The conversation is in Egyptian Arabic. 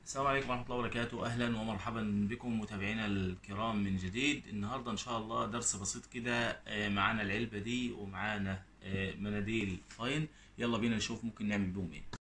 السلام عليكم ورحمة الله وبركاته أهلا ومرحبا بكم متابعينا الكرام من جديد النهاردة إن شاء الله درس بسيط كده آه، معانا العلبة دي ومعانا آه، مناديل فاين يلا بينا نشوف ممكن نعمل بيهم إيه